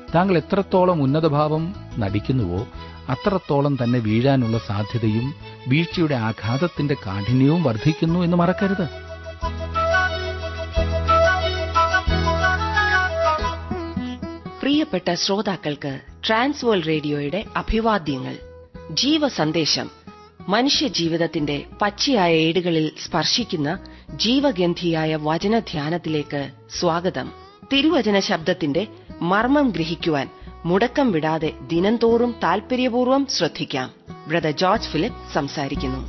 താങ്കൾ എത്രത്തോളം ഉന്നതഭാവം നടിക്കുന്നുവോ അത്രത്തോളം തന്നെ വീഴാനുള്ള സാധ്യതയും വീഴ്ചയുടെ ആഘാതത്തിന്റെ കാഠിന്യവും വർദ്ധിക്കുന്നു എന്ന് മറക്കരുത് പ്രിയപ്പെട്ട ശ്രോതാക്കൾക്ക് ട്രാൻസ്വേൾ റേഡിയോയുടെ അഭിവാദ്യങ്ങൾ ജീവസന്ദേശം മനുഷ്യ ജീവിതത്തിന്റെ പച്ചയായ ഏടുകളിൽ സ്പർശിക്കുന്ന ജീവഗന്ധിയായ വചനധ്യാനത്തിലേക്ക് സ്വാഗതം തിരുവചന ശബ്ദത്തിന്റെ മർമ്മം ഗ്രഹിക്കുവാൻ മുടക്കം വിടാതെ ദിനംതോറും താൽപര്യപൂർവ്വം ശ്രദ്ധിക്കാം ബ്രദർ ജോർജ് ഫിലിപ്പ് സംസാരിക്കുന്നു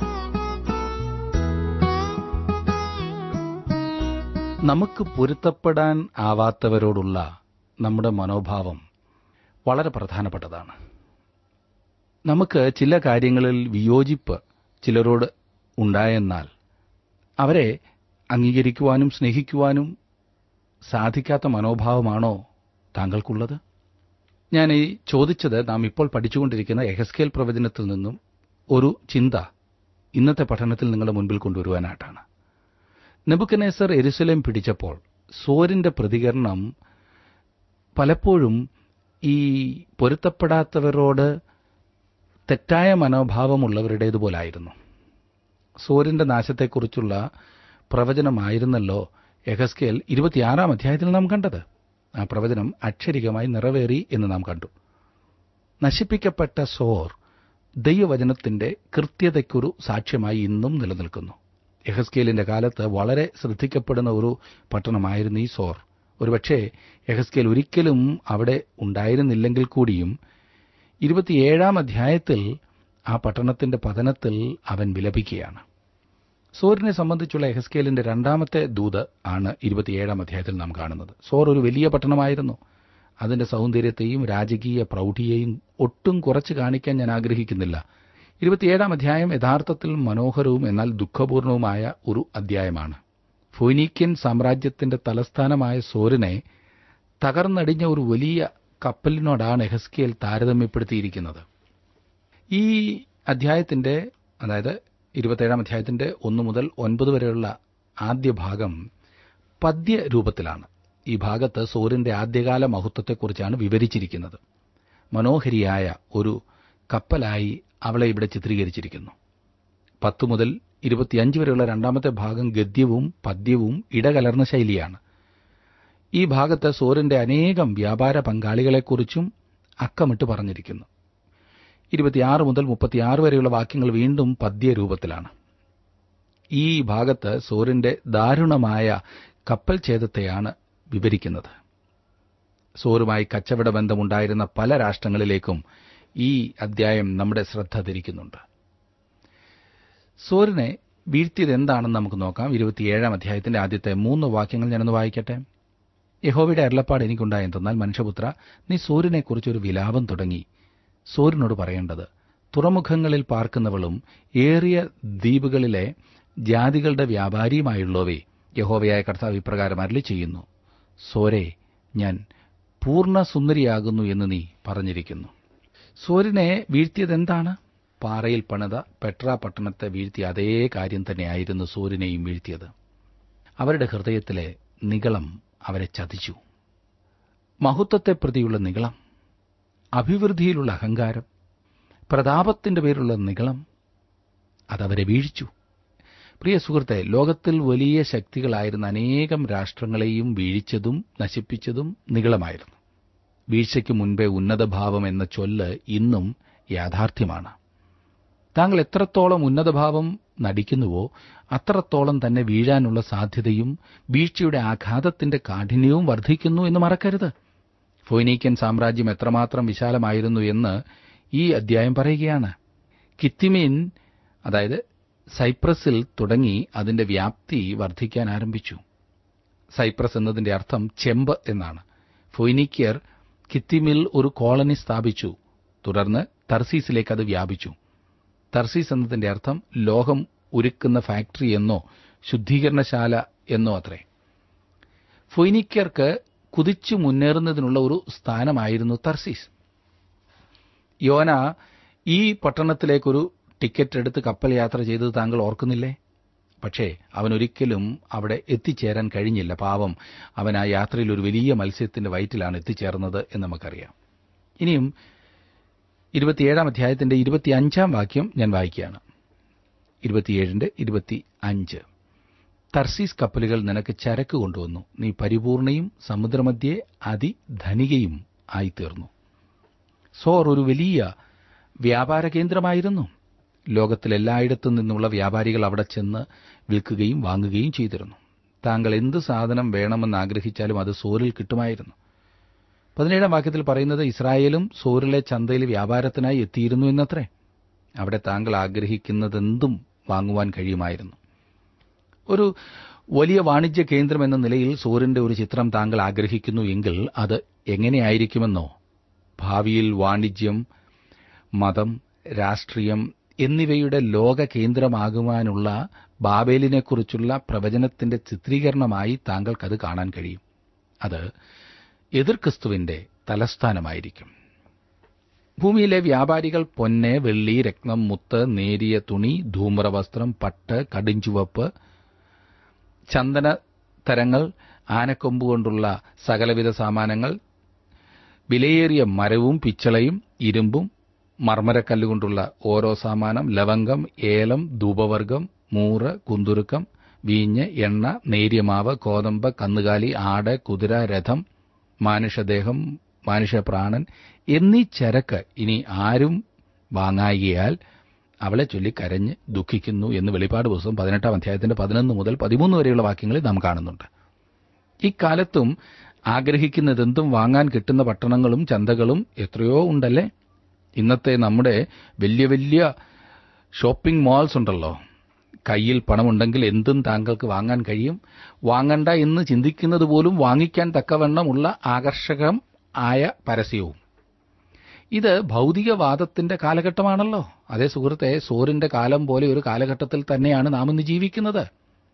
നമുക്ക് പൊരുത്തപ്പെടാൻ ആവാത്തവരോടുള്ള നമ്മുടെ മനോഭാവം വളരെ പ്രധാനപ്പെട്ടതാണ് നമുക്ക് ചില കാര്യങ്ങളിൽ വിയോജിപ്പ് ചിലരോട് ഉണ്ടായെന്നാൽ അവരെ അംഗീകരിക്കുവാനും സ്നേഹിക്കുവാനും സാധിക്കാത്ത മനോഭാവമാണോ താങ്കൾക്കുള്ളത് ഞാൻ ഈ ചോദിച്ചത് നാം ഇപ്പോൾ പഠിച്ചുകൊണ്ടിരിക്കുന്ന എഹസ്കേൽ പ്രവചനത്തിൽ നിന്നും ഒരു ചിന്ത ഇന്നത്തെ പഠനത്തിൽ നിങ്ങളുടെ മുൻപിൽ കൊണ്ടുവരുവാനായിട്ടാണ് നെബുക്കനേസർ എരുസലേം പിടിച്ചപ്പോൾ സോരിന്റെ പ്രതികരണം പലപ്പോഴും ഈ പൊരുത്തപ്പെടാത്തവരോട് തെറ്റായ മനോഭാവമുള്ളവരുടേതുപോലായിരുന്നു സോരിന്റെ നാശത്തെക്കുറിച്ചുള്ള പ്രവചനമായിരുന്നല്ലോ എഹസ്കേൽ ഇരുപത്തിയാറാം അധ്യായത്തിൽ നാം കണ്ടത് ആ പ്രവചനം അക്ഷരികമായി നിറവേറി എന്ന് നാം കണ്ടു നശിപ്പിക്കപ്പെട്ട സോർ ദൈവവചനത്തിന്റെ കൃത്യതയ്ക്കൊരു സാക്ഷ്യമായി ഇന്നും നിലനിൽക്കുന്നു യഹസ്കേലിന്റെ കാലത്ത് വളരെ ശ്രദ്ധിക്കപ്പെടുന്ന ഒരു പട്ടണമായിരുന്നു ഈ സോർ ഒരുപക്ഷെ യഹസ്കേൽ ഒരിക്കലും അവിടെ ഉണ്ടായിരുന്നില്ലെങ്കിൽ കൂടിയും ഇരുപത്തിയേഴാം അധ്യായത്തിൽ ആ പട്ടണത്തിന്റെ പതനത്തിൽ അവൻ വിലപിക്കുകയാണ് സോറിനെ സംബന്ധിച്ചുള്ള എഹസ്കേലിന്റെ രണ്ടാമത്തെ ദൂത് ആണ് ഇരുപത്തിയേഴാം അധ്യായത്തിൽ നാം കാണുന്നത് സോർ ഒരു വലിയ പട്ടണമായിരുന്നു അതിന്റെ സൗന്ദര്യത്തെയും രാജകീയ പ്രൗഢിയെയും ഒട്ടും കുറച്ച് കാണിക്കാൻ ഞാൻ ആഗ്രഹിക്കുന്നില്ല ഇരുപത്തിയേഴാം അധ്യായം യഥാർത്ഥത്തിൽ മനോഹരവും എന്നാൽ ദുഃഖപൂർണവുമായ ഒരു അധ്യായമാണ് ഫൊയ്നീക്യൻ സാമ്രാജ്യത്തിന്റെ തലസ്ഥാനമായ സോറിനെ തകർന്നടിഞ്ഞ ഒരു വലിയ കപ്പലിനോടാണ് എഹസ്കേൽ താരതമ്യപ്പെടുത്തിയിരിക്കുന്നത് ഈ അധ്യായത്തിന്റെ അതായത് ഇരുപത്തേഴാം അധ്യായത്തിന്റെ ഒന്നു മുതൽ ഒൻപത് വരെയുള്ള ആദ്യ ഭാഗം പദ്യ രൂപത്തിലാണ് ഈ ഭാഗത്ത് സോറിന്റെ ആദ്യകാല മഹത്വത്തെക്കുറിച്ചാണ് വിവരിച്ചിരിക്കുന്നത് മനോഹരിയായ ഒരു കപ്പലായി അവളെ ഇവിടെ ചിത്രീകരിച്ചിരിക്കുന്നു പത്ത് മുതൽ ഇരുപത്തിയഞ്ച് വരെയുള്ള രണ്ടാമത്തെ ഭാഗം ഗദ്യവും പദ്യവും ഇടകലർന്ന ശൈലിയാണ് ഈ ഭാഗത്ത് സോറിന്റെ അനേകം വ്യാപാര പങ്കാളികളെക്കുറിച്ചും അക്കമിട്ട് പറഞ്ഞിരിക്കുന്നു ഇരുപത്തിയാറ് മുതൽ മുപ്പത്തിയാറ് വരെയുള്ള വാക്യങ്ങൾ വീണ്ടും പദ്യരൂപത്തിലാണ് ഈ ഭാഗത്ത് സോറിന്റെ ദാരുണമായ കപ്പൽ ഛേദത്തെയാണ് വിവരിക്കുന്നത് സോറുമായി കച്ചവട ബന്ധമുണ്ടായിരുന്ന പല രാഷ്ട്രങ്ങളിലേക്കും ഈ അധ്യായം നമ്മുടെ ശ്രദ്ധ തിരിക്കുന്നുണ്ട് സോറിനെ വീഴ്ത്തിയത് എന്താണെന്ന് നമുക്ക് നോക്കാം ഇരുപത്തിയേഴാം അധ്യായത്തിന്റെ ആദ്യത്തെ മൂന്ന് വാക്യങ്ങൾ ഞാനൊന്ന് വായിക്കട്ടെ യഹോവയുടെ അരുളപ്പാട് എനിക്കുണ്ടായെന്തെന്നാൽ മനുഷ്യപുത്ര നീ സൂര്യനെക്കുറിച്ച് ഒരു വിലാപം തുടങ്ങി സൂര്യനോട് പറയേണ്ടത് തുറമുഖങ്ങളിൽ പാർക്കുന്നവളും ഏറിയ ദ്വീപുകളിലെ ജാതികളുടെ വ്യാപാരിയുമായുള്ളവേ യഹോവയായ കർത്താവ് ഇപ്രകാരം അരളി ചെയ്യുന്നു സോരെ ഞാൻ പൂർണ്ണ സുന്ദരിയാകുന്നു എന്ന് നീ പറഞ്ഞിരിക്കുന്നു സൂര്യനെ വീഴ്ത്തിയതെന്താണ് പാറയിൽ പണിത പെട്ര പട്ടണത്തെ വീഴ്ത്തിയ അതേ കാര്യം തന്നെയായിരുന്നു സൂര്യനെയും വീഴ്ത്തിയത് അവരുടെ ഹൃദയത്തിലെ നികളം അവരെ ചതിച്ചു മഹത്വത്തെ പ്രതിയുള്ള നികളം അഭിവൃദ്ധിയിലുള്ള അഹങ്കാരം പ്രതാപത്തിന്റെ പേരുള്ള നികളം അതവരെ വീഴ്ചു പ്രിയ സുഹൃത്തെ ലോകത്തിൽ വലിയ ശക്തികളായിരുന്ന അനേകം രാഷ്ട്രങ്ങളെയും വീഴ്ചതും നശിപ്പിച്ചതും നികളമായിരുന്നു വീഴ്ചയ്ക്ക് മുൻപേ ഉന്നതഭാവം എന്ന ചൊല്ല് ഇന്നും യാഥാർത്ഥ്യമാണ് താങ്കൾ എത്രത്തോളം ഉന്നതഭാവം നടിക്കുന്നുവോ അത്രത്തോളം തന്നെ വീഴാനുള്ള സാധ്യതയും വീഴ്ചയുടെ ആഘാതത്തിന്റെ കാഠിന്യവും വർദ്ധിക്കുന്നു എന്ന് മറക്കരുത് ഫൊയ്നീക്യൻ സാമ്രാജ്യം എത്രമാത്രം വിശാലമായിരുന്നു എന്ന് ഈ അധ്യായം പറയുകയാണ് കിത്തിമീൻ അതായത് സൈപ്രസിൽ തുടങ്ങി അതിന്റെ വ്യാപ്തി വർദ്ധിക്കാൻ ആരംഭിച്ചു സൈപ്രസ് എന്നതിന്റെ അർത്ഥം ചെമ്പ് എന്നാണ് ഫൊയ്നിക്യർ കിത്തിമിൽ ഒരു കോളനി സ്ഥാപിച്ചു തുടർന്ന് തർസീസിലേക്ക് അത് വ്യാപിച്ചു തർസീസ് എന്നതിന്റെ അർത്ഥം ലോഹം ഉരുക്കുന്ന ഫാക്ടറി എന്നോ ശുദ്ധീകരണശാല എന്നോ അത്രേ ഫൊയ്നിക്യർക്ക് കുതിച്ചു മുന്നേറുന്നതിനുള്ള ഒരു സ്ഥാനമായിരുന്നു തർസീസ് യോന ഈ പട്ടണത്തിലേക്കൊരു ടിക്കറ്റ് എടുത്ത് കപ്പൽ യാത്ര ചെയ്തത് താങ്കൾ ഓർക്കുന്നില്ലേ പക്ഷേ അവനൊരിക്കലും അവിടെ എത്തിച്ചേരാൻ കഴിഞ്ഞില്ല പാവം അവൻ ആ യാത്രയിൽ ഒരു വലിയ മത്സ്യത്തിന്റെ വയറ്റിലാണ് എത്തിച്ചേർന്നത് എന്ന് നമുക്കറിയാം ഇനിയും ഇരുപത്തിയേഴാം അധ്യായത്തിന്റെ ഇരുപത്തിയഞ്ചാം വാക്യം ഞാൻ വായിക്കുകയാണ് ഇരുപത്തിയേഴിന്റെ ഇരുപത്തി അഞ്ച് തർസീസ് കപ്പലുകൾ നിനക്ക് ചരക്ക് കൊണ്ടുവന്നു നീ പരിപൂർണയും സമുദ്രമധ്യേ അതിധനികയും ആയിത്തീർന്നു സോർ ഒരു വലിയ വ്യാപാര കേന്ദ്രമായിരുന്നു ലോകത്തിലെല്ലായിടത്തു നിന്നുള്ള വ്യാപാരികൾ അവിടെ ചെന്ന് വിൽക്കുകയും വാങ്ങുകയും ചെയ്തിരുന്നു താങ്കൾ എന്ത് സാധനം വേണമെന്ന് ആഗ്രഹിച്ചാലും അത് സോറിൽ കിട്ടുമായിരുന്നു പതിനേഴാം വാക്യത്തിൽ പറയുന്നത് ഇസ്രായേലും സോറിലെ ചന്തയിൽ വ്യാപാരത്തിനായി എത്തിയിരുന്നു എന്നത്രേ അവിടെ താങ്കൾ ആഗ്രഹിക്കുന്നതെന്തും വാങ്ങുവാൻ കഴിയുമായിരുന്നു ഒരു വലിയ വാണിജ്യ കേന്ദ്രം എന്ന നിലയിൽ സൂര്യന്റെ ഒരു ചിത്രം താങ്കൾ ആഗ്രഹിക്കുന്നു എങ്കിൽ അത് എങ്ങനെയായിരിക്കുമെന്നോ ഭാവിയിൽ വാണിജ്യം മതം രാഷ്ട്രീയം എന്നിവയുടെ ലോക കേന്ദ്രമാകുവാനുള്ള ബാബേലിനെക്കുറിച്ചുള്ള പ്രവചനത്തിന്റെ ചിത്രീകരണമായി താങ്കൾക്കത് കാണാൻ കഴിയും അത് എതിർ ക്രിസ്തുവിന്റെ തലസ്ഥാനമായിരിക്കും ഭൂമിയിലെ വ്യാപാരികൾ പൊന്ന് വെള്ളി രത്നം മുത്ത് നേരിയ തുണി ധൂമ്രവസ്ത്രം പട്ട് കടുഞ്ചുവപ്പ് ചന്ദന തരങ്ങൾ ആനക്കൊമ്പ് കൊണ്ടുള്ള സകലവിധ സാമാനങ്ങൾ വിലയേറിയ മരവും പിച്ചളയും ഇരുമ്പും മർമ്മരക്കല്ലുകൊണ്ടുള്ള ഓരോ സാമാനം ലവംഗം ഏലം ധൂപവർഗം മൂറ് കുന്തുരുക്കം വീഞ്ഞ് എണ്ണ നേര്യമാവ് കോതമ്പ് കന്നുകാലി ആട് കുതിര രഥം മാനുഷദേഹം മാനുഷപ്രാണൻ എന്നീ ചരക്ക് ഇനി ആരും വാങ്ങായികയാൽ അവളെ ചൊല്ലി കരഞ്ഞ് ദുഃഖിക്കുന്നു എന്ന് വെളിപ്പാട് പുസ്തകം പതിനെട്ടാം അധ്യായത്തിന്റെ പതിനൊന്ന് മുതൽ പതിമൂന്ന് വരെയുള്ള വാക്യങ്ങളിൽ നാം കാണുന്നുണ്ട് ഇക്കാലത്തും ആഗ്രഹിക്കുന്നതെന്തും വാങ്ങാൻ കിട്ടുന്ന പട്ടണങ്ങളും ചന്തകളും എത്രയോ ഉണ്ടല്ലേ ഇന്നത്തെ നമ്മുടെ വലിയ വലിയ ഷോപ്പിംഗ് മാൾസ് ഉണ്ടല്ലോ കയ്യിൽ പണമുണ്ടെങ്കിൽ എന്തും താങ്കൾക്ക് വാങ്ങാൻ കഴിയും വാങ്ങണ്ട എന്ന് ചിന്തിക്കുന്നത് പോലും വാങ്ങിക്കാൻ തക്കവണ്ണമുള്ള ആകർഷകം ആയ പരസ്യവും ഇത് ഭൗതികവാദത്തിന്റെ കാലഘട്ടമാണല്ലോ അതേ സുഹൃത്തെ സോറിന്റെ കാലം പോലെ ഒരു കാലഘട്ടത്തിൽ തന്നെയാണ് നാം ഇന്ന് ജീവിക്കുന്നത്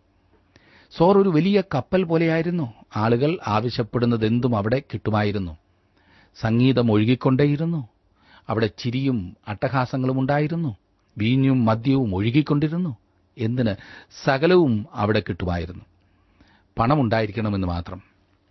സോർ ഒരു വലിയ കപ്പൽ പോലെയായിരുന്നു ആളുകൾ ആവശ്യപ്പെടുന്നതെന്തും അവിടെ കിട്ടുമായിരുന്നു സംഗീതം ഒഴുകിക്കൊണ്ടേയിരുന്നു അവിടെ ചിരിയും അട്ടഹാസങ്ങളും ഉണ്ടായിരുന്നു വീഞ്ഞും മദ്യവും ഒഴുകിക്കൊണ്ടിരുന്നു എന്തിന് സകലവും അവിടെ കിട്ടുമായിരുന്നു പണമുണ്ടായിരിക്കണമെന്ന് മാത്രം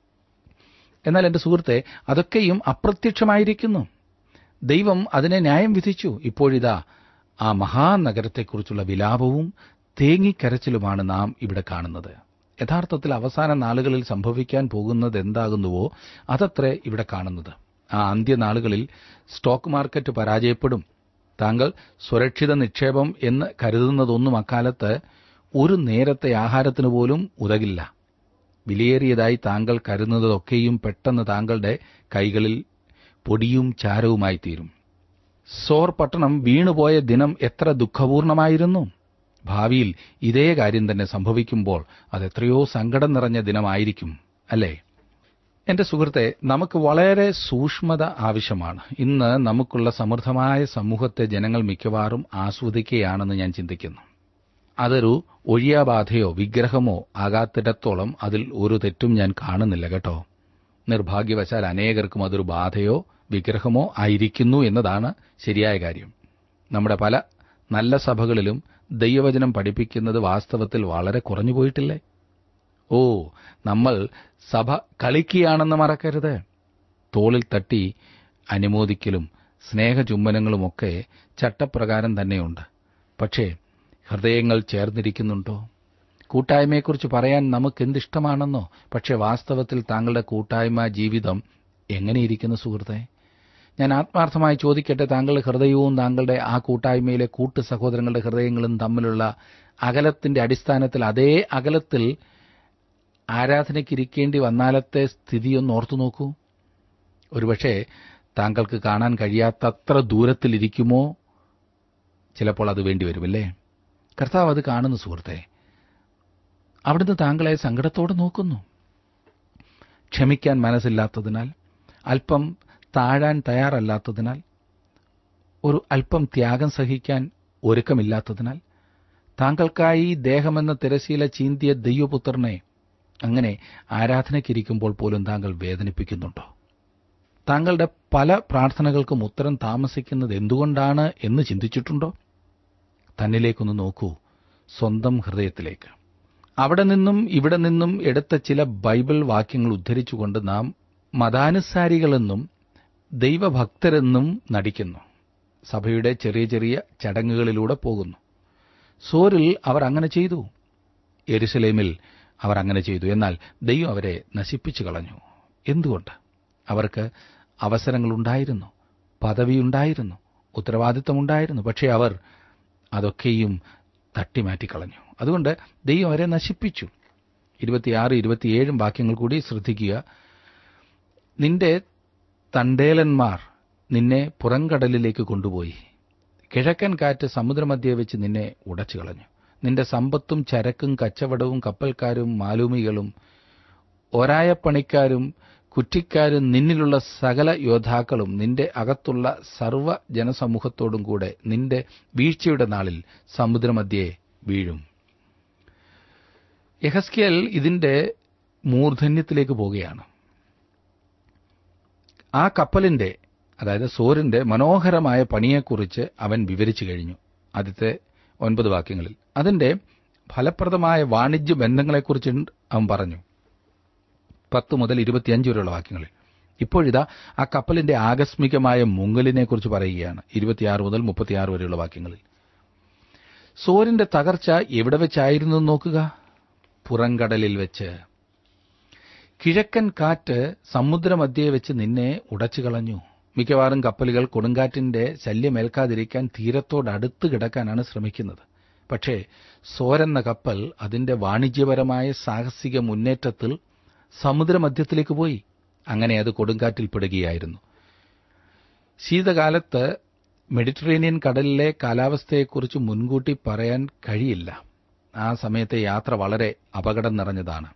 എന്നാൽ എന്റെ സുഹൃത്തെ അതൊക്കെയും അപ്രത്യക്ഷമായിരിക്കുന്നു ദൈവം അതിനെ ന്യായം വിധിച്ചു ഇപ്പോഴിതാ ആ മഹാനഗരത്തെക്കുറിച്ചുള്ള വിലാപവും തേങ്ങിക്കരച്ചിലുമാണ് നാം ഇവിടെ കാണുന്നത് യഥാർത്ഥത്തിൽ അവസാന നാളുകളിൽ സംഭവിക്കാൻ പോകുന്നത് എന്താകുന്നുവോ അതത്രേ ഇവിടെ കാണുന്നത് ആ അന്ത്യനാളുകളിൽ സ്റ്റോക്ക് മാർക്കറ്റ് പരാജയപ്പെടും താങ്കൾ സുരക്ഷിത നിക്ഷേപം എന്ന് കരുതുന്നതൊന്നും അക്കാലത്ത് ഒരു നേരത്തെ ആഹാരത്തിന് പോലും ഉതകില്ല വിലയേറിയതായി താങ്കൾ കരുതുന്നതൊക്കെയും പെട്ടെന്ന് താങ്കളുടെ കൈകളിൽ പൊടിയും ചാരവുമായി തീരും സോർ പട്ടണം വീണുപോയ ദിനം എത്ര ദുഃഖപൂർണമായിരുന്നു ഭാവിയിൽ ഇതേ കാര്യം തന്നെ സംഭവിക്കുമ്പോൾ അതെത്രയോ സങ്കടം നിറഞ്ഞ ദിനമായിരിക്കും അല്ലേ എന്റെ സുഹൃത്തെ നമുക്ക് വളരെ സൂക്ഷ്മത ആവശ്യമാണ് ഇന്ന് നമുക്കുള്ള സമൃദ്ധമായ സമൂഹത്തെ ജനങ്ങൾ മിക്കവാറും ആസ്വദിക്കുകയാണെന്ന് ഞാൻ ചിന്തിക്കുന്നു അതൊരു ഒഴിയാബാധയോ വിഗ്രഹമോ ആകാത്തിടത്തോളം അതിൽ ഒരു തെറ്റും ഞാൻ കാണുന്നില്ല കേട്ടോ നിർഭാഗ്യവശാൽ അനേകർക്കും അതൊരു ബാധയോ വിഗ്രഹമോ ആയിരിക്കുന്നു എന്നതാണ് ശരിയായ കാര്യം നമ്മുടെ പല നല്ല സഭകളിലും ദൈവവചനം പഠിപ്പിക്കുന്നത് വാസ്തവത്തിൽ വളരെ കുറഞ്ഞു പോയിട്ടില്ലേ ഓ നമ്മൾ സഭ കളിക്കുകയാണെന്ന് മറക്കരുത് തോളിൽ തട്ടി അനുമോദിക്കലും സ്നേഹചുംബനങ്ങളുമൊക്കെ ചട്ടപ്രകാരം തന്നെയുണ്ട് പക്ഷേ ഹൃദയങ്ങൾ ചേർന്നിരിക്കുന്നുണ്ടോ കൂട്ടായ്മയെക്കുറിച്ച് പറയാൻ നമുക്ക് എന്തിഷ്ടമാണെന്നോ പക്ഷെ വാസ്തവത്തിൽ താങ്കളുടെ കൂട്ടായ്മ ജീവിതം എങ്ങനെയിരിക്കുന്നു സുഹൃത്തെ ഞാൻ ആത്മാർത്ഥമായി ചോദിക്കട്ടെ താങ്കളുടെ ഹൃദയവും താങ്കളുടെ ആ കൂട്ടായ്മയിലെ കൂട്ടു സഹോദരങ്ങളുടെ ഹൃദയങ്ങളും തമ്മിലുള്ള അകലത്തിന്റെ അടിസ്ഥാനത്തിൽ അതേ അകലത്തിൽ ആരാധനയ്ക്കിരിക്കേണ്ടി വന്നാലത്തെ സ്ഥിതിയൊന്ന് ഓർത്തു നോക്കൂ ഒരുപക്ഷെ താങ്കൾക്ക് കാണാൻ കഴിയാത്തത്ര ദൂരത്തിലിരിക്കുമോ ചിലപ്പോൾ അത് വേണ്ടിവരുമല്ലേ കർത്താവ് അത് കാണുന്നു സുഹൃത്തെ അവിടുന്ന് താങ്കളെ സങ്കടത്തോടെ നോക്കുന്നു ക്ഷമിക്കാൻ മനസ്സില്ലാത്തതിനാൽ അല്പം താഴാൻ തയ്യാറല്ലാത്തതിനാൽ ഒരു അല്പം ത്യാഗം സഹിക്കാൻ ഒരുക്കമില്ലാത്തതിനാൽ താങ്കൾക്കായി ദേഹമെന്ന തിരശീല ചീന്തിയ ദൈവപുത്രനെ അങ്ങനെ ആരാധനയ്ക്കിരിക്കുമ്പോൾ പോലും താങ്കൾ വേദനിപ്പിക്കുന്നുണ്ടോ താങ്കളുടെ പല പ്രാർത്ഥനകൾക്കും ഉത്തരം താമസിക്കുന്നത് എന്തുകൊണ്ടാണ് എന്ന് ചിന്തിച്ചിട്ടുണ്ടോ തന്നിലേക്കൊന്ന് നോക്കൂ സ്വന്തം ഹൃദയത്തിലേക്ക് അവിടെ നിന്നും ഇവിടെ നിന്നും എടുത്ത ചില ബൈബിൾ വാക്യങ്ങൾ ഉദ്ധരിച്ചുകൊണ്ട് നാം മതാനുസാരികളെന്നും ദൈവഭക്തരെന്നും നടിക്കുന്നു സഭയുടെ ചെറിയ ചെറിയ ചടങ്ങുകളിലൂടെ പോകുന്നു സോരിൽ അവർ അങ്ങനെ ചെയ്തു എരുസലേമിൽ അവർ അങ്ങനെ ചെയ്തു എന്നാൽ ദൈവം അവരെ നശിപ്പിച്ചു കളഞ്ഞു എന്തുകൊണ്ട് അവർക്ക് അവസരങ്ങളുണ്ടായിരുന്നു പദവിയുണ്ടായിരുന്നു ഉത്തരവാദിത്തമുണ്ടായിരുന്നു പക്ഷേ അവർ അതൊക്കെയും തട്ടിമാറ്റിക്കളഞ്ഞു അതുകൊണ്ട് ദൈവം അവരെ നശിപ്പിച്ചു ഇരുപത്തിയാറ് ഇരുപത്തിയേഴും വാക്യങ്ങൾ കൂടി ശ്രദ്ധിക്കുക നിന്റെ തണ്ടേലന്മാർ നിന്നെ പുറംകടലിലേക്ക് കൊണ്ടുപോയി കിഴക്കൻ കാറ്റ് സമുദ്രമധ്യേ വെച്ച് നിന്നെ ഉടച്ചു കളഞ്ഞു നിന്റെ സമ്പത്തും ചരക്കും കച്ചവടവും കപ്പൽക്കാരും മാലൂമികളും ഒരായപ്പണിക്കാരും കുറ്റിക്കാരും നിന്നിലുള്ള സകല യോദ്ധാക്കളും നിന്റെ അകത്തുള്ള സർവ്വ ജനസമൂഹത്തോടും കൂടെ നിന്റെ വീഴ്ചയുടെ നാളിൽ സമുദ്രമധ്യേ വീഴും യഹസ്കേൽ ഇതിന്റെ മൂർധന്യത്തിലേക്ക് പോവുകയാണ് ആ കപ്പലിന്റെ അതായത് സോറിന്റെ മനോഹരമായ പണിയെക്കുറിച്ച് അവൻ വിവരിച്ചു കഴിഞ്ഞു ആദ്യത്തെ ഒൻപത് വാക്യങ്ങളിൽ അതിന്റെ ഫലപ്രദമായ വാണിജ്യ ബന്ധങ്ങളെക്കുറിച്ച് അവൻ പറഞ്ഞു പത്ത് മുതൽ ഇരുപത്തിയഞ്ച് വരെയുള്ള വാക്യങ്ങളിൽ ഇപ്പോഴിതാ ആ കപ്പലിന്റെ ആകസ്മികമായ മുങ്ങലിനെക്കുറിച്ച് പറയുകയാണ് ഇരുപത്തിയാറ് മുതൽ മുപ്പത്തിയാറ് വരെയുള്ള വാക്യങ്ങളിൽ സോറിന്റെ തകർച്ച എവിടെ വെച്ചായിരുന്നു നോക്കുക പുറംകടലിൽ വെച്ച് കിഴക്കൻ കാറ്റ് സമുദ്രമധ്യേ വെച്ച് നിന്നെ ഉടച്ചു കളഞ്ഞു മിക്കവാറും കപ്പലുകൾ കൊടുങ്കാറ്റിന്റെ ശല്യമേൽക്കാതിരിക്കാൻ തീരത്തോടടുത്ത് കിടക്കാനാണ് ശ്രമിക്കുന്നത് പക്ഷേ സോരെന്ന കപ്പൽ അതിന്റെ വാണിജ്യപരമായ സാഹസിക മുന്നേറ്റത്തിൽ സമുദ്രമധ്യത്തിലേക്ക് പോയി അങ്ങനെ അത് കൊടുങ്കാറ്റിൽ പെടുകയായിരുന്നു ശീതകാലത്ത് മെഡിറ്ററേനിയൻ കടലിലെ കാലാവസ്ഥയെക്കുറിച്ച് മുൻകൂട്ടി പറയാൻ കഴിയില്ല ആ സമയത്തെ യാത്ര വളരെ അപകടം നിറഞ്ഞതാണ്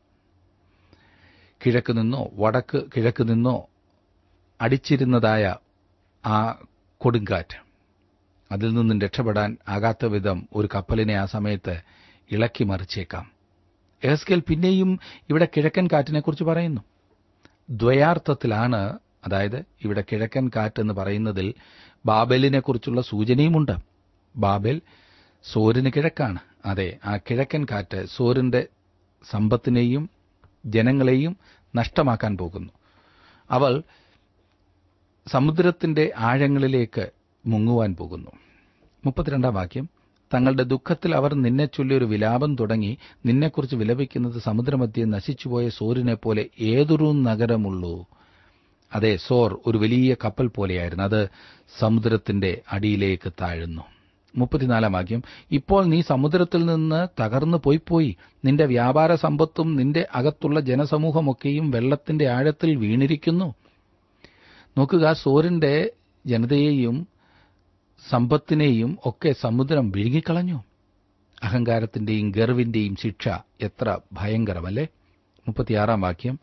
കിഴക്ക് നിന്നോ വടക്ക് കിഴക്ക് നിന്നോ അടിച്ചിരുന്നതായ ആ കൊടുങ്കാറ്റ് അതിൽ നിന്നും രക്ഷപ്പെടാൻ ആകാത്ത വിധം ഒരു കപ്പലിനെ ആ സമയത്ത് ഇളക്കി മറിച്ചേക്കാം എഹസ്കേൽ പിന്നെയും ഇവിടെ കിഴക്കൻ കാറ്റിനെക്കുറിച്ച് പറയുന്നു ദ്വയാർത്ഥത്തിലാണ് അതായത് ഇവിടെ കിഴക്കൻ കാറ്റ് എന്ന് പറയുന്നതിൽ ബാബേലിനെക്കുറിച്ചുള്ള സൂചനയുമുണ്ട് ബാബേൽ സോരിന് കിഴക്കാണ് അതെ ആ കിഴക്കൻ കാറ്റ് സോറിന്റെ സമ്പത്തിനെയും ജനങ്ങളെയും നഷ്ടമാക്കാൻ പോകുന്നു അവൾ സമുദ്രത്തിന്റെ ആഴങ്ങളിലേക്ക് മുങ്ങുവാൻ പോകുന്നു മുപ്പത്തിരണ്ടാം വാക്യം തങ്ങളുടെ ദുഃഖത്തിൽ അവർ നിന്നെ ചൊല്ലി ഒരു വിലാപം തുടങ്ങി നിന്നെക്കുറിച്ച് വിലപിക്കുന്നത് സമുദ്രമധ്യേ നശിച്ചുപോയ സോറിനെ പോലെ ഏതൊരു നഗരമുള്ളൂ അതെ സോർ ഒരു വലിയ കപ്പൽ പോലെയായിരുന്നു അത് സമുദ്രത്തിന്റെ അടിയിലേക്ക് താഴുന്നു മുപ്പത്തിനാലാം വാക്യം ഇപ്പോൾ നീ സമുദ്രത്തിൽ നിന്ന് തകർന്നു പോയി പോയി നിന്റെ വ്യാപാര സമ്പത്തും നിന്റെ അകത്തുള്ള ജനസമൂഹമൊക്കെയും വെള്ളത്തിന്റെ ആഴത്തിൽ വീണിരിക്കുന്നു നോക്കുക സോറിന്റെ ജനതയെയും സമ്പത്തിനെയും ഒക്കെ സമുദ്രം വിഴുങ്ങിക്കളഞ്ഞു അഹങ്കാരത്തിന്റെയും ഗർവിന്റെയും ശിക്ഷ എത്ര ഭയങ്കരമല്ലേ മുപ്പത്തിയാറാം വാക്യം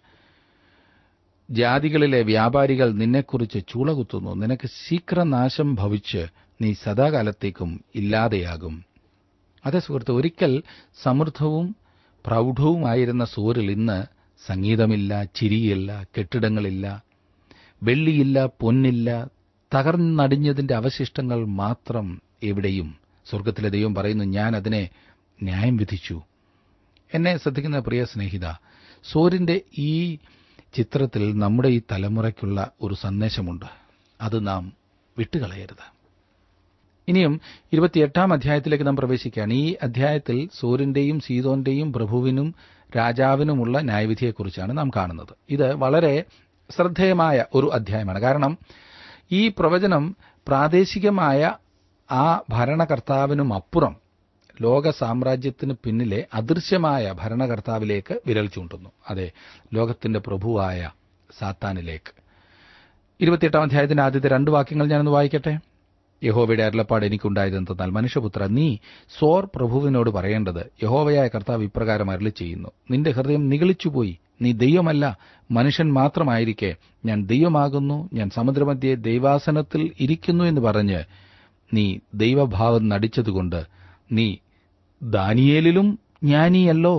ജാതികളിലെ വ്യാപാരികൾ നിന്നെക്കുറിച്ച് ചൂളകുത്തുന്നു നിനക്ക് ശീഘ്രനാശം ഭവിച്ച് നീ സദാകാലത്തേക്കും ഇല്ലാതെയാകും അതെ സുഹൃത്ത് ഒരിക്കൽ സമൃദ്ധവും പ്രൗഢവുമായിരുന്ന സൂര്യൽ ഇന്ന് സംഗീതമില്ല ചിരിയില്ല കെട്ടിടങ്ങളില്ല വെള്ളിയില്ല പൊന്നില്ല തകർന്നടിഞ്ഞതിന്റെ അവശിഷ്ടങ്ങൾ മാത്രം എവിടെയും സ്വർഗത്തിലെ ദൈവം പറയുന്നു ഞാൻ അതിനെ ന്യായം വിധിച്ചു എന്നെ ശ്രദ്ധിക്കുന്ന പ്രിയ സ്നേഹിത സൂര്യന്റെ ഈ ചിത്രത്തിൽ നമ്മുടെ ഈ തലമുറയ്ക്കുള്ള ഒരു സന്ദേശമുണ്ട് അത് നാം വിട്ടുകളയരുത് ഇനിയും ഇരുപത്തിയെട്ടാം അധ്യായത്തിലേക്ക് നാം പ്രവേശിക്കുകയാണ് ഈ അധ്യായത്തിൽ സൂര്യന്റെയും സീതോന്റെയും പ്രഭുവിനും രാജാവിനുമുള്ള ന്യായവിധിയെക്കുറിച്ചാണ് നാം കാണുന്നത് ഇത് വളരെ ശ്രദ്ധേയമായ ഒരു അധ്യായമാണ് കാരണം ഈ പ്രവചനം പ്രാദേശികമായ ആ ഭരണകർത്താവിനും അപ്പുറം ലോക സാമ്രാജ്യത്തിന് പിന്നിലെ അദൃശ്യമായ ഭരണകർത്താവിലേക്ക് വിരൽ ചൂണ്ടുന്നു അതെ ലോകത്തിന്റെ പ്രഭുവായ സാത്താനിലേക്ക് ഇരുപത്തിയെട്ടാം അധ്യായത്തിന്റെ ആദ്യത്തെ രണ്ട് വാക്യങ്ങൾ ഞാനൊന്ന് വായിക്കട്ടെ യഹോവയുടെ അരുളപ്പാട് എനിക്കുണ്ടായതെന്തെന്നാൽ മനുഷ്യപുത്ര നീ സോർ പ്രഭുവിനോട് പറയേണ്ടത് യഹോവയായ കർത്താവ് ഇപ്രകാരം അരളി ചെയ്യുന്നു നിന്റെ ഹൃദയം നിഗളിച്ചുപോയി നീ ദൈവമല്ല മനുഷ്യൻ മാത്രമായിരിക്കെ ഞാൻ ദൈവമാകുന്നു ഞാൻ സമുദ്രമധ്യേ ദൈവാസനത്തിൽ ഇരിക്കുന്നു എന്ന് പറഞ്ഞ് നീ ദൈവഭാവം നടിച്ചതുകൊണ്ട് നീ ദാനിയേലിലും ജ്ഞാനിയല്ലോ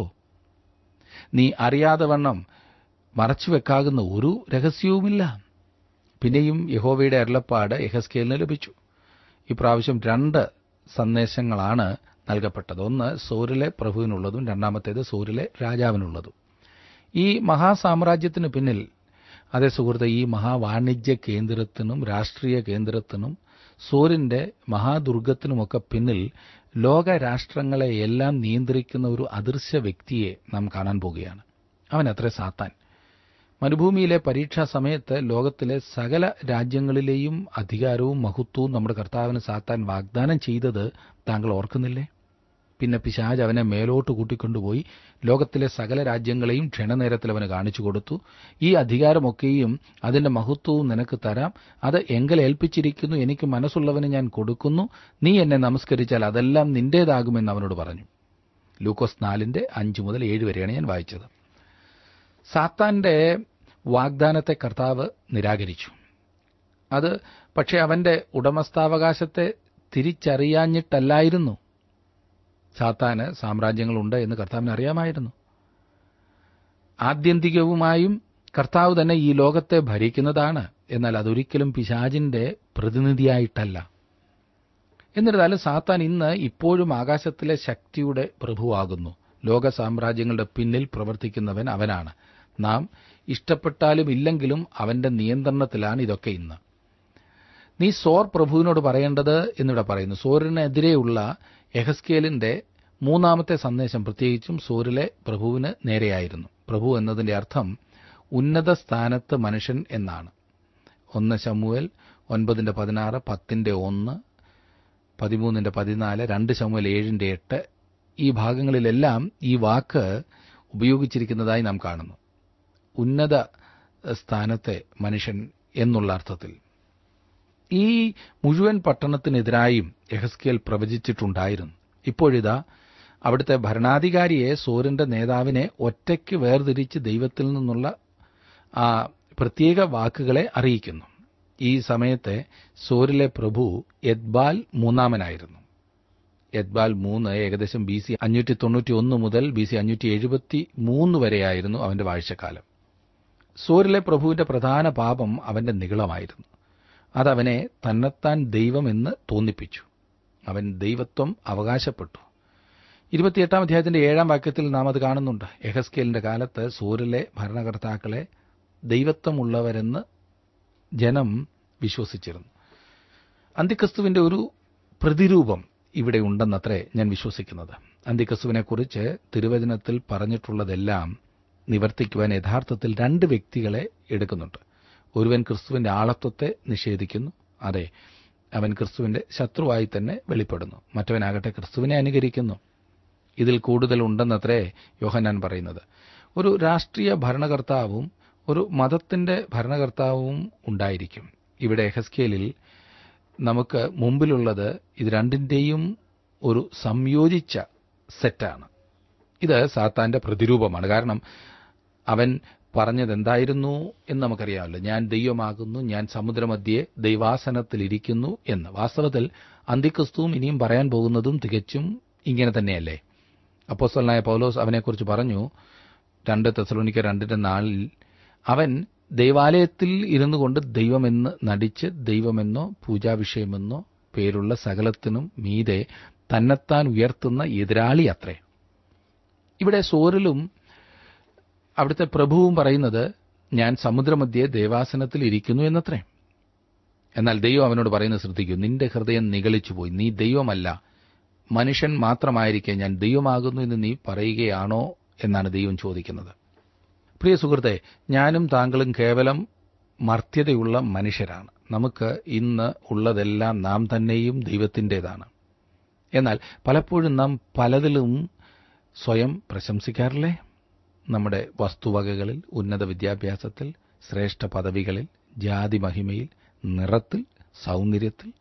നീ അറിയാതെ വണ്ണം മറച്ചുവെക്കാകുന്ന ഒരു രഹസ്യവുമില്ല പിന്നെയും യഹോവയുടെ അരുളപ്പാട് യഹസ്കേലിന് ലഭിച്ചു ഇപ്രാവശ്യം രണ്ട് സന്ദേശങ്ങളാണ് നൽകപ്പെട്ടത് ഒന്ന് സോരിലെ പ്രഭുവിനുള്ളതും രണ്ടാമത്തേത് സോരിലെ രാജാവിനുള്ളതും ഈ മഹാസാമ്രാജ്യത്തിന് പിന്നിൽ അതേ സുഹൃത്തെ ഈ മഹാവാണിജ്യ കേന്ദ്രത്തിനും രാഷ്ട്രീയ കേന്ദ്രത്തിനും സോരിന്റെ മഹാദുർഗത്തിനുമൊക്കെ പിന്നിൽ ലോക രാഷ്ട്രങ്ങളെ എല്ലാം നിയന്ത്രിക്കുന്ന ഒരു അദൃശ്യ വ്യക്തിയെ നാം കാണാൻ പോകുകയാണ് അവൻ അത്ര സാത്താൻ മരുഭൂമിയിലെ പരീക്ഷാ സമയത്ത് ലോകത്തിലെ സകല രാജ്യങ്ങളിലെയും അധികാരവും മഹത്വവും നമ്മുടെ കർത്താവിന് സാത്താൻ വാഗ്ദാനം ചെയ്തത് താങ്കൾ ഓർക്കുന്നില്ലേ പിന്നെ പിശാജ് അവനെ മേലോട്ട് കൂട്ടിക്കൊണ്ടുപോയി ലോകത്തിലെ സകല രാജ്യങ്ങളെയും ക്ഷണനേരത്തിൽ അവന് കാണിച്ചു കൊടുത്തു ഈ അധികാരമൊക്കെയും അതിന്റെ മഹത്വവും നിനക്ക് തരാം അത് എങ്കൽ ഏൽപ്പിച്ചിരിക്കുന്നു എനിക്ക് മനസ്സുള്ളവന് ഞാൻ കൊടുക്കുന്നു നീ എന്നെ നമസ്കരിച്ചാൽ അതെല്ലാം നിന്റേതാകുമെന്ന് അവനോട് പറഞ്ഞു ലൂക്കോസ് നാലിന്റെ അഞ്ച് മുതൽ ഏഴ് വരെയാണ് ഞാൻ വായിച്ചത് സാത്താന്റെ വാഗ്ദാനത്തെ കർത്താവ് നിരാകരിച്ചു അത് പക്ഷെ അവന്റെ ഉടമസ്ഥാവകാശത്തെ തിരിച്ചറിയാഞ്ഞിട്ടല്ലായിരുന്നു സാത്താന് സാമ്രാജ്യങ്ങളുണ്ട് എന്ന് കർത്താവിന് അറിയാമായിരുന്നു ആത്യന്തികവുമായും കർത്താവ് തന്നെ ഈ ലോകത്തെ ഭരിക്കുന്നതാണ് എന്നാൽ അതൊരിക്കലും പിശാജിന്റെ പ്രതിനിധിയായിട്ടല്ല എന്നിരുന്നാലും സാത്താൻ ഇന്ന് ഇപ്പോഴും ആകാശത്തിലെ ശക്തിയുടെ പ്രഭുവാകുന്നു ലോക സാമ്രാജ്യങ്ങളുടെ പിന്നിൽ പ്രവർത്തിക്കുന്നവൻ അവനാണ് നാം ഇഷ്ടപ്പെട്ടാലും ഇല്ലെങ്കിലും അവന്റെ നിയന്ത്രണത്തിലാണ് ഇതൊക്കെ ഇന്ന് നീ സോർ പ്രഭുവിനോട് പറയേണ്ടത് എന്നിവിടെ പറയുന്നു സോറിനെതിരെയുള്ള എഹസ്കേലിന്റെ മൂന്നാമത്തെ സന്ദേശം പ്രത്യേകിച്ചും സോറിലെ പ്രഭുവിന് നേരെയായിരുന്നു പ്രഭു എന്നതിന്റെ അർത്ഥം ഉന്നത സ്ഥാനത്ത് മനുഷ്യൻ എന്നാണ് ഒന്ന് ശമുവേൽ ഒൻപതിന്റെ പതിനാറ് പത്തിന്റെ ഒന്ന് പതിമൂന്നിന്റെ പതിനാല് രണ്ട് ശമുവേൽ ഏഴിന്റെ എട്ട് ഈ ഭാഗങ്ങളിലെല്ലാം ഈ വാക്ക് ഉപയോഗിച്ചിരിക്കുന്നതായി നാം കാണുന്നു ഉന്നത സ്ഥാനത്തെ മനുഷ്യൻ എന്നുള്ള അർത്ഥത്തിൽ ഈ മുഴുവൻ പട്ടണത്തിനെതിരായും എഹസ്കേൽ പ്രവചിച്ചിട്ടുണ്ടായിരുന്നു ഇപ്പോഴിതാ അവിടുത്തെ ഭരണാധികാരിയെ സോറിന്റെ നേതാവിനെ ഒറ്റയ്ക്ക് വേർതിരിച്ച് ദൈവത്തിൽ നിന്നുള്ള ആ പ്രത്യേക വാക്കുകളെ അറിയിക്കുന്നു ഈ സമയത്തെ സോറിലെ പ്രഭു എദ്ബാൽ മൂന്നാമനായിരുന്നു എദ്ബാൽ മൂന്ന് ഏകദേശം ബി സി അഞ്ഞൂറ്റി തൊണ്ണൂറ്റി ഒന്ന് മുതൽ ബി സി അഞ്ഞൂറ്റി എഴുപത്തി മൂന്ന് വരെയായിരുന്നു അവന്റെ വാഴ്ചക്കാലം സോറിലെ പ്രഭുവിന്റെ പ്രധാന പാപം അവന്റെ നികളമായിരുന്നു അതവനെ തന്നെത്താൻ ദൈവമെന്ന് തോന്നിപ്പിച്ചു അവൻ ദൈവത്വം അവകാശപ്പെട്ടു ഇരുപത്തിയെട്ടാം അധ്യായത്തിന്റെ ഏഴാം വാക്യത്തിൽ നാം അത് കാണുന്നുണ്ട് എഹസ്കേലിന്റെ കാലത്ത് സൂരിലെ ഭരണകർത്താക്കളെ ദൈവത്വമുള്ളവരെന്ന് ജനം വിശ്വസിച്ചിരുന്നു അന്തിക്രിസ്തുവിന്റെ ഒരു പ്രതിരൂപം ഇവിടെ ഉണ്ടെന്നത്രേ ഞാൻ വിശ്വസിക്കുന്നത് അന്തിക്രിസ്തുവിനെക്കുറിച്ച് തിരുവചനത്തിൽ പറഞ്ഞിട്ടുള്ളതെല്ലാം നിവർത്തിക്കുവാൻ യഥാർത്ഥത്തിൽ രണ്ട് വ്യക്തികളെ എടുക്കുന്നുണ്ട് ഒരുവൻ ക്രിസ്തുവിന്റെ ആളത്വത്തെ നിഷേധിക്കുന്നു അതെ അവൻ ക്രിസ്തുവിന്റെ ശത്രുവായി തന്നെ വെളിപ്പെടുന്നു മറ്റവനാകട്ടെ ക്രിസ്തുവിനെ അനുകരിക്കുന്നു ഇതിൽ കൂടുതൽ ഉണ്ടെന്നത്രേ യോഹന്നാൻ പറയുന്നത് ഒരു രാഷ്ട്രീയ ഭരണകർത്താവും ഒരു മതത്തിന്റെ ഭരണകർത്താവും ഉണ്ടായിരിക്കും ഇവിടെ ഹെസ്കേലിൽ നമുക്ക് മുമ്പിലുള്ളത് ഇത് രണ്ടിന്റെയും ഒരു സംയോജിച്ച സെറ്റാണ് ഇത് സാത്താന്റെ പ്രതിരൂപമാണ് കാരണം അവൻ പറഞ്ഞത് എന്തായിരുന്നു എന്ന് നമുക്കറിയാമല്ലോ ഞാൻ ദൈവമാകുന്നു ഞാൻ സമുദ്രമധ്യേ ദൈവാസനത്തിലിരിക്കുന്നു എന്ന് വാസ്തവത്തിൽ അന്തിക്രിസ്തുവും ഇനിയും പറയാൻ പോകുന്നതും തികച്ചും ഇങ്ങനെ തന്നെയല്ലേ അപ്പോസ്തലനായ പൗലോസ് അവനെക്കുറിച്ച് പറഞ്ഞു രണ്ട് തെസലോണിക്ക രണ്ടിന്റെ നാളിൽ അവൻ ദൈവാലയത്തിൽ ഇരുന്നു കൊണ്ട് ദൈവമെന്ന് നടിച്ച് ദൈവമെന്നോ പൂജാവിഷയമെന്നോ പേരുള്ള സകലത്തിനും മീതെ തന്നെത്താൻ ഉയർത്തുന്ന എതിരാളി അത്രേ ഇവിടെ സോറിലും അവിടുത്തെ പ്രഭുവും പറയുന്നത് ഞാൻ സമുദ്രമധ്യേ ദേവാസനത്തിൽ ഇരിക്കുന്നു എന്നത്രേ എന്നാൽ ദൈവം അവനോട് പറയുന്നത് ശ്രദ്ധിക്കൂ നിന്റെ ഹൃദയം നിഗളിച്ചുപോയി നീ ദൈവമല്ല മനുഷ്യൻ മാത്രമായിരിക്കെ ഞാൻ ദൈവമാകുന്നു എന്ന് നീ പറയുകയാണോ എന്നാണ് ദൈവം ചോദിക്കുന്നത് പ്രിയ സുഹൃത്തെ ഞാനും താങ്കളും കേവലം മർത്യതയുള്ള മനുഷ്യരാണ് നമുക്ക് ഇന്ന് ഉള്ളതെല്ലാം നാം തന്നെയും ദൈവത്തിൻ്റെതാണ് എന്നാൽ പലപ്പോഴും നാം പലതിലും സ്വയം പ്രശംസിക്കാറില്ലേ നമ്മുടെ വസ്തുവകകളിൽ ഉന്നത വിദ്യാഭ്യാസത്തിൽ ശ്രേഷ്ഠ പദവികളിൽ ജാതി മഹിമയിൽ നിറത്തിൽ സൗന്ദര്യത്തിൽ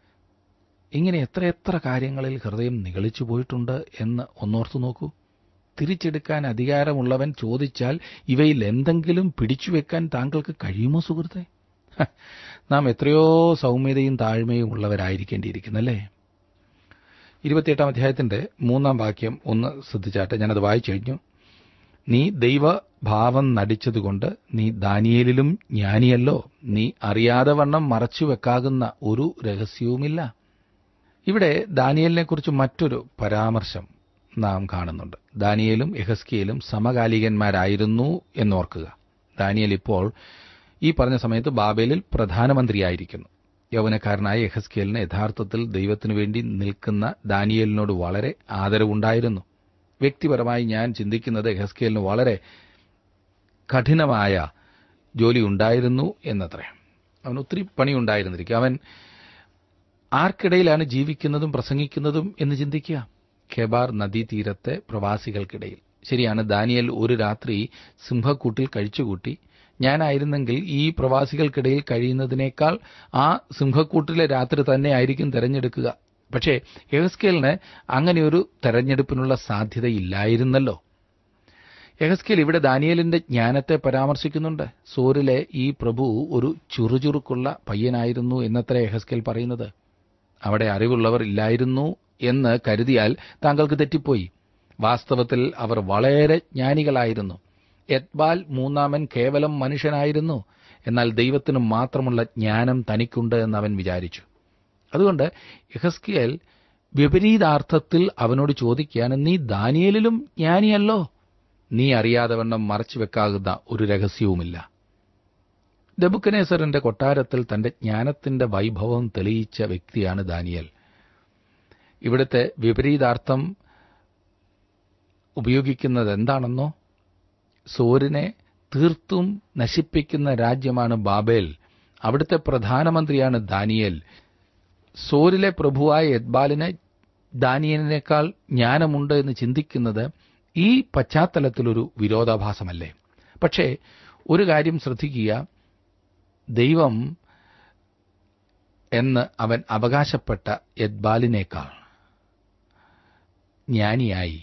ഇങ്ങനെ എത്രയെത്ര കാര്യങ്ങളിൽ ഹൃദയം നിഗളിച്ചു പോയിട്ടുണ്ട് എന്ന് ഒന്നോർത്തു നോക്കൂ തിരിച്ചെടുക്കാൻ അധികാരമുള്ളവൻ ചോദിച്ചാൽ ഇവയിൽ എന്തെങ്കിലും പിടിച്ചുവെക്കാൻ താങ്കൾക്ക് കഴിയുമോ സുഹൃത്തെ നാം എത്രയോ സൗമ്യതയും താഴ്മയും ഉള്ളവരായിരിക്കേണ്ടിയിരിക്കുന്നല്ലേ ഇരുപത്തിയെട്ടാം അധ്യായത്തിന്റെ മൂന്നാം വാക്യം ഒന്ന് ശ്രദ്ധിച്ചാട്ടെ ഞാനത് വായിച്ചു കഴിഞ്ഞു നീ ദൈവഭാവം നടിച്ചതുകൊണ്ട് നീ ദാനിയേലിലും ജ്ഞാനിയല്ലോ നീ അറിയാതെ വണ്ണം മറച്ചു വെക്കാകുന്ന ഒരു രഹസ്യവുമില്ല ഇവിടെ ദാനിയലിനെ കുറിച്ച് മറ്റൊരു പരാമർശം നാം കാണുന്നുണ്ട് ദാനിയേലും യഹസ്കിയേലും സമകാലികന്മാരായിരുന്നു എന്നോർക്കുക ദാനിയൽ ഇപ്പോൾ ഈ പറഞ്ഞ സമയത്ത് ബാബേലിൽ പ്രധാനമന്ത്രിയായിരിക്കുന്നു യൗവനക്കാരനായ യഹസ്കിയലിന് യഥാർത്ഥത്തിൽ ദൈവത്തിനു വേണ്ടി നിൽക്കുന്ന ദാനിയലിനോട് വളരെ ആദരവുണ്ടായിരുന്നു വ്യക്തിപരമായി ഞാൻ ചിന്തിക്കുന്നത് യഹസ്കിയലിന് വളരെ കഠിനമായ ജോലി ഉണ്ടായിരുന്നു എന്നത്രേ അവൻ ഒത്തിരി പണിയുണ്ടായിരുന്നിരിക്കും അവൻ ആർക്കിടയിലാണ് ജീവിക്കുന്നതും പ്രസംഗിക്കുന്നതും എന്ന് ചിന്തിക്കുക ഖെബാർ നദീതീരത്തെ പ്രവാസികൾക്കിടയിൽ ശരിയാണ് ദാനിയൽ ഒരു രാത്രി സിംഹക്കൂട്ടിൽ കഴിച്ചുകൂട്ടി ഞാനായിരുന്നെങ്കിൽ ഈ പ്രവാസികൾക്കിടയിൽ കഴിയുന്നതിനേക്കാൾ ആ സിംഹക്കൂട്ടിലെ രാത്രി തന്നെ ആയിരിക്കും തെരഞ്ഞെടുക്കുക പക്ഷേ യഹസ്കേലിന് അങ്ങനെയൊരു തെരഞ്ഞെടുപ്പിനുള്ള സാധ്യതയില്ലായിരുന്നല്ലോ യഹസ്കേൽ ഇവിടെ ദാനിയലിന്റെ ജ്ഞാനത്തെ പരാമർശിക്കുന്നുണ്ട് സോറിലെ ഈ പ്രഭു ഒരു ചുറുചുറുക്കുള്ള പയ്യനായിരുന്നു എന്നത്ര യഹസ്കേൽ പറയുന്നത് അവിടെ അറിവുള്ളവർ ഇല്ലായിരുന്നു എന്ന് കരുതിയാൽ താങ്കൾക്ക് തെറ്റിപ്പോയി വാസ്തവത്തിൽ അവർ വളരെ ജ്ഞാനികളായിരുന്നു എത്ബാൽ മൂന്നാമൻ കേവലം മനുഷ്യനായിരുന്നു എന്നാൽ ദൈവത്തിന് മാത്രമുള്ള ജ്ഞാനം തനിക്കുണ്ട് എന്ന് അവൻ വിചാരിച്ചു അതുകൊണ്ട് യഹസ്കിയൽ വിപരീതാർത്ഥത്തിൽ അവനോട് ചോദിക്കുകയാണ് നീ ദാനിയലിലും ജ്ഞാനിയല്ലോ നീ അറിയാതെ വണ്ണം മറച്ചുവെക്കാകുന്ന ഒരു രഹസ്യവുമില്ല ദബുക്കനേസറിന്റെ കൊട്ടാരത്തിൽ തന്റെ ജ്ഞാനത്തിന്റെ വൈഭവം തെളിയിച്ച വ്യക്തിയാണ് ദാനിയൽ ഇവിടുത്തെ വിപരീതാർത്ഥം ഉപയോഗിക്കുന്നത് എന്താണെന്നോ സോരിനെ തീർത്തും നശിപ്പിക്കുന്ന രാജ്യമാണ് ബാബേൽ അവിടുത്തെ പ്രധാനമന്ത്രിയാണ് ദാനിയേൽ സോരിലെ പ്രഭുവായ എദ്ബാലിന് ദാനിയലിനേക്കാൾ ജ്ഞാനമുണ്ട് എന്ന് ചിന്തിക്കുന്നത് ഈ പശ്ചാത്തലത്തിലൊരു വിരോധാഭാസമല്ലേ പക്ഷേ ഒരു കാര്യം ശ്രദ്ധിക്കുക ദൈവം എന്ന് അവൻ അവകാശപ്പെട്ട എദ്ബാലിനേക്കാൾ ജ്ഞാനിയായി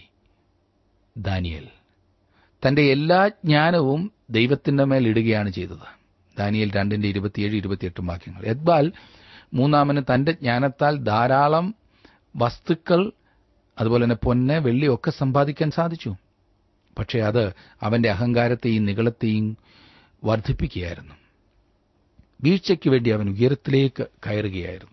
ദാനിയൽ തന്റെ എല്ലാ ജ്ഞാനവും ദൈവത്തിന്റെ മേൽ ഇടുകയാണ് ചെയ്തത് ദാനിയൽ രണ്ടിന്റെ ഇരുപത്തിയേഴ് ഇരുപത്തിയെട്ടും വാക്യങ്ങൾ എദ്ബാൽ മൂന്നാമന് തന്റെ ജ്ഞാനത്താൽ ധാരാളം വസ്തുക്കൾ അതുപോലെ തന്നെ പൊന്ന് വെള്ളി ഒക്കെ സമ്പാദിക്കാൻ സാധിച്ചു പക്ഷേ അത് അവന്റെ അഹങ്കാരത്തെയും നികളത്തെയും വർദ്ധിപ്പിക്കുകയായിരുന്നു വീഴ്ചയ്ക്ക് വേണ്ടി അവൻ ഉയരത്തിലേക്ക് കയറുകയായിരുന്നു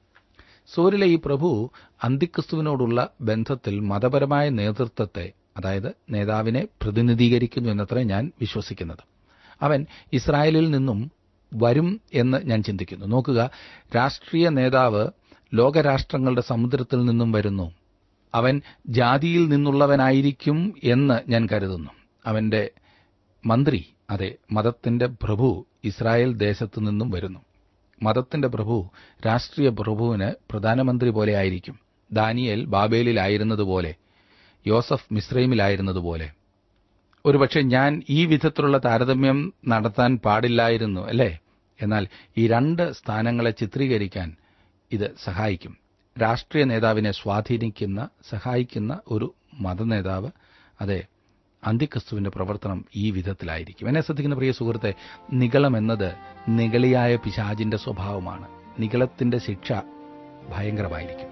സോരിലെ ഈ പ്രഭു അന്തിക്രിസ്തുവിനോടുള്ള ബന്ധത്തിൽ മതപരമായ നേതൃത്വത്തെ അതായത് നേതാവിനെ പ്രതിനിധീകരിക്കുന്നു എന്നത്ര ഞാൻ വിശ്വസിക്കുന്നത് അവൻ ഇസ്രായേലിൽ നിന്നും വരും എന്ന് ഞാൻ ചിന്തിക്കുന്നു നോക്കുക രാഷ്ട്രീയ നേതാവ് ലോകരാഷ്ട്രങ്ങളുടെ സമുദ്രത്തിൽ നിന്നും വരുന്നു അവൻ ജാതിയിൽ നിന്നുള്ളവനായിരിക്കും എന്ന് ഞാൻ കരുതുന്നു അവന്റെ മന്ത്രി അതെ മതത്തിന്റെ പ്രഭു ഇസ്രായേൽ ദേശത്തു നിന്നും വരുന്നു മതത്തിന്റെ പ്രഭു രാഷ്ട്രീയ പ്രഭുവിന് പ്രധാനമന്ത്രി പോലെ ആയിരിക്കും ദാനിയേൽ ബാബേലിലായിരുന്നതുപോലെ യോസഫ് മിസ്രൈമിലായിരുന്നതുപോലെ ഒരുപക്ഷെ ഞാൻ ഈ വിധത്തിലുള്ള താരതമ്യം നടത്താൻ പാടില്ലായിരുന്നു അല്ലേ എന്നാൽ ഈ രണ്ട് സ്ഥാനങ്ങളെ ചിത്രീകരിക്കാൻ ഇത് സഹായിക്കും രാഷ്ട്രീയ നേതാവിനെ സ്വാധീനിക്കുന്ന സഹായിക്കുന്ന ഒരു മതനേതാവ് അതെ അന്തിക്രിസ്തുവിന്റെ പ്രവർത്തനം ഈ വിധത്തിലായിരിക്കും എന്നെ ശ്രദ്ധിക്കുന്ന പ്രിയ സുഹൃത്തെ നിഗളം എന്നത് നിഗളിയായ പിശാജിന്റെ സ്വഭാവമാണ് നിഗളത്തിന്റെ ശിക്ഷ ഭയങ്കരമായിരിക്കും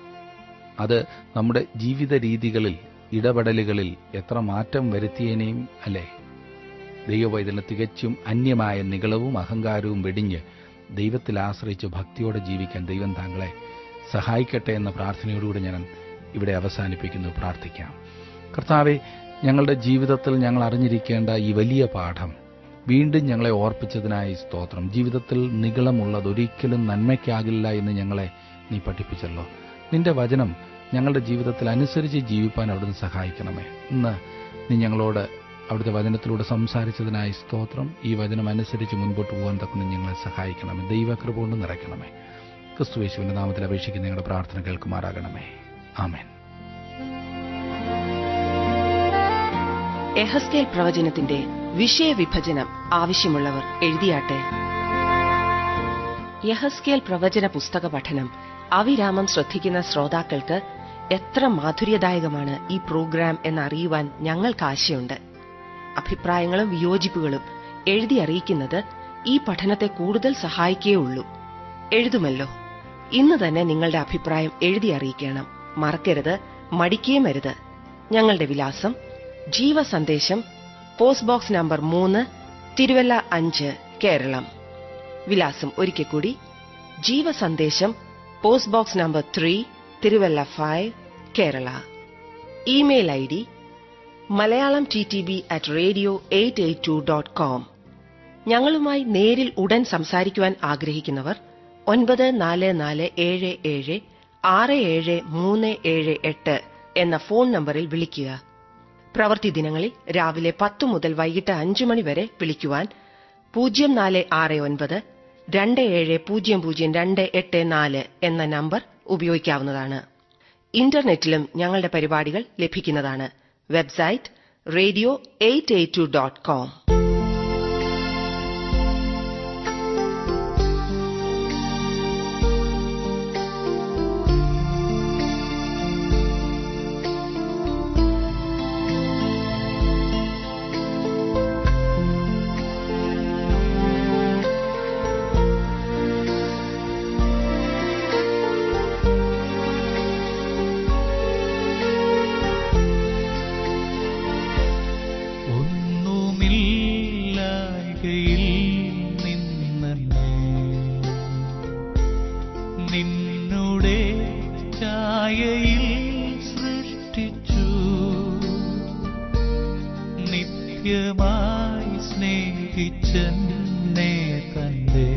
അത് നമ്മുടെ ജീവിത രീതികളിൽ ഇടപെടലുകളിൽ എത്ര മാറ്റം വരുത്തിയേനെയും അല്ലേ ദൈവവൈതലിന് തികച്ചും അന്യമായ നികളവും അഹങ്കാരവും വെടിഞ്ഞ് ദൈവത്തിൽ ആശ്രയിച്ച് ഭക്തിയോടെ ജീവിക്കാൻ ദൈവം താങ്കളെ സഹായിക്കട്ടെ എന്ന പ്രാർത്ഥനയോടുകൂടി ഞാൻ ഇവിടെ അവസാനിപ്പിക്കുന്നു പ്രാർത്ഥിക്കാം കർത്താവെ ഞങ്ങളുടെ ജീവിതത്തിൽ ഞങ്ങൾ അറിഞ്ഞിരിക്കേണ്ട ഈ വലിയ പാഠം വീണ്ടും ഞങ്ങളെ ഓർപ്പിച്ചതിനായി സ്തോത്രം ജീവിതത്തിൽ നികളമുള്ളത് ഒരിക്കലും നന്മയ്ക്കാകില്ല എന്ന് ഞങ്ങളെ നീ പഠിപ്പിച്ചല്ലോ നിന്റെ വചനം ഞങ്ങളുടെ ജീവിതത്തിൽ അനുസരിച്ച് ജീവിപ്പാൻ അവിടുന്ന് സഹായിക്കണമേ ഇന്ന് നീ ഞങ്ങളോട് അവിടുത്തെ വചനത്തിലൂടെ സംസാരിച്ചതിനായി സ്തോത്രം ഈ വചനം അനുസരിച്ച് മുൻപോട്ട് പോകാൻ തക്കുന്ന ഞങ്ങളെ സഹായിക്കണമേ ദൈവകൃപ കൊണ്ട് നിറയ്ക്കണമേ ക്രിസ്തുവേശുവിന്റെ നാമത്തിൽ അപേക്ഷിക്കുന്ന ഞങ്ങളുടെ പ്രാർത്ഥന കേൾക്കുമാറാകണമേ ആമേൻ എഹസ്കേൽ പ്രവചനത്തിന്റെ വിഷയവിഭജനം ആവശ്യമുള്ളവർ എഴുതിയാട്ടെ യഹസ്കേൽ പ്രവചന പുസ്തക പഠനം അവിരാമം ശ്രദ്ധിക്കുന്ന ശ്രോതാക്കൾക്ക് എത്ര മാധുര്യദായകമാണ് ഈ പ്രോഗ്രാം എന്നറിയുവാൻ ഞങ്ങൾക്ക് ആശയുണ്ട് അഭിപ്രായങ്ങളും വിയോജിപ്പുകളും എഴുതി അറിയിക്കുന്നത് ഈ പഠനത്തെ കൂടുതൽ സഹായിക്കേയുള്ളൂ എഴുതുമല്ലോ ഇന്ന് തന്നെ നിങ്ങളുടെ അഭിപ്രായം എഴുതി അറിയിക്കണം മറക്കരുത് മടിക്കുകയും അരുത് ഞങ്ങളുടെ വിലാസം ജീവസന്ദേശം പോസ്റ്റ് ബോക്സ് നമ്പർ മൂന്ന് തിരുവല്ല അഞ്ച് കേരളം വിലാസം ഒരിക്കൽ കൂടി Jeevasandesham post box number three Thiruvalla five Kerala email I D Malayalam T T B at radio eight eight two dot com ഞങ്ങളുമായി നേരിൽ ഉടൻ സംസാരിക്കുവാൻ ആഗ്രഹിക്കുന്നവർ ഒൻപത് നാല് നാല് ഏഴ് ഏഴ് ആറ് ഏഴ് മൂന്ന് ഏഴ് എട്ട് എന്ന ഫോൺ നമ്പറിൽ വിളിക്കുക പ്രവൃത്തി ദിനങ്ങളിൽ രാവിലെ പത്തു മുതൽ വൈകിട്ട് അഞ്ചു മണി വരെ വിളിക്കുവാൻ പൂജ്യം നാല് ആറ് ഒൻപത് രണ്ട് ഏഴ് പൂജ്യം പൂജ്യം രണ്ട് എട്ട് നാല് എന്ന നമ്പർ ഉപയോഗിക്കാവുന്നതാണ് ഇന്റർനെറ്റിലും ഞങ്ങളുടെ പരിപാടികൾ ലഭിക്കുന്നതാണ് website radio eight eight two dot com ഒന്നുമില്ലായ്കയിൽ നിന്നെ നിന്നുടെ ഛായയിൽ സൃഷ്ടിച്ചു നിത്യമായി സ്നേഹിച്ചെന്നെ തന്റെ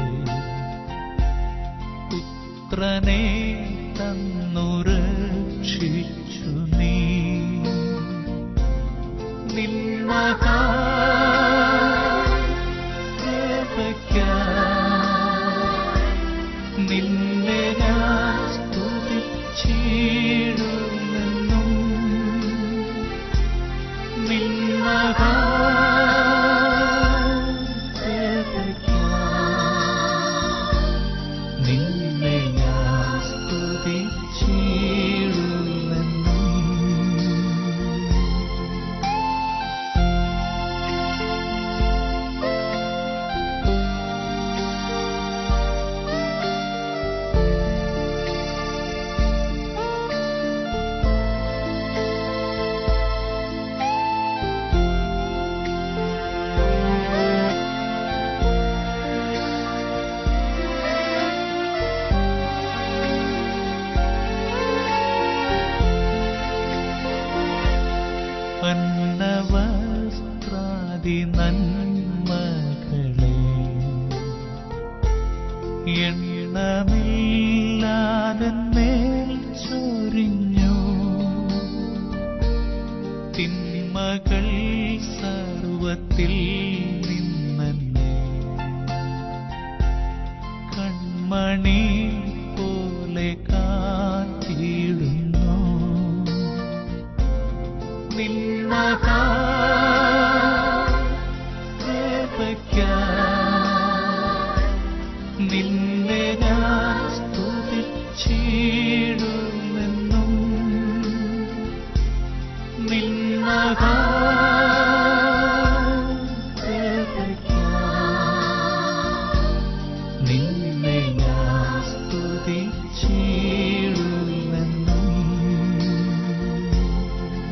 പുത്രനെ തന്നു രക്ഷിച്ചു നീ നിന്മഹാ നിന്നെ ഞാൻ സ്തുതിച്ചിടുമെന്നും നിന്മഹാ നിന്നെ ഞാൻ സ്തുതിച്ചിടുമെന്നും അന്നവസ്ത്രാദി നന്മകളെ എണ്ണമില്ലാതെ മേൽ ചൊരിഞ്ഞു തിന്മകൾ സർവത്തിൽ നിന്നെ കൺമണി പോലെ കാത്തിടുന്നു നിന്മഹാ നിന്നെ ഞാൻ സ്തുതിച്ചിടുമെന്നും നിന്മഹാ നിന്നെ ഞാൻ സ്തുതിച്ചിടുമെന്നും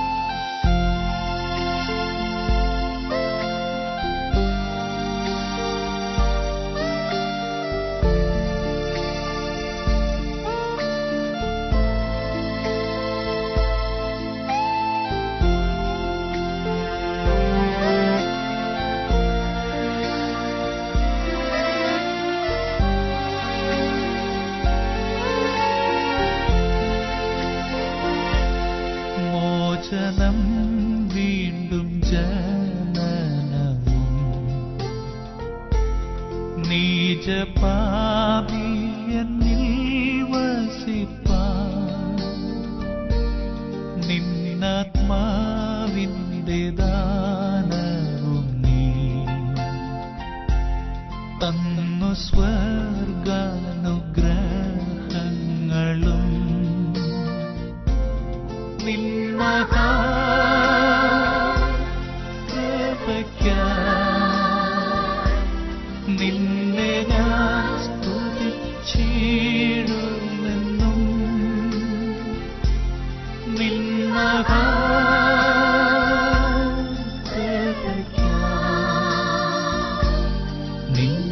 മോചനം വീണ്ടും ജനനവും നീജപാപിയന്നിൽ വസിപ്പാൻ നിന്നാത്മാവിൻ്റെ ദാനവും നീ തന്നു സ്വർഗാനുഗ്രഹങ്ങളും നിന്മഹാ നിന്നെ ഞാൻ സ്തുതിച്ചിടുമെന്നും നിന്മഹാ നിന്നെ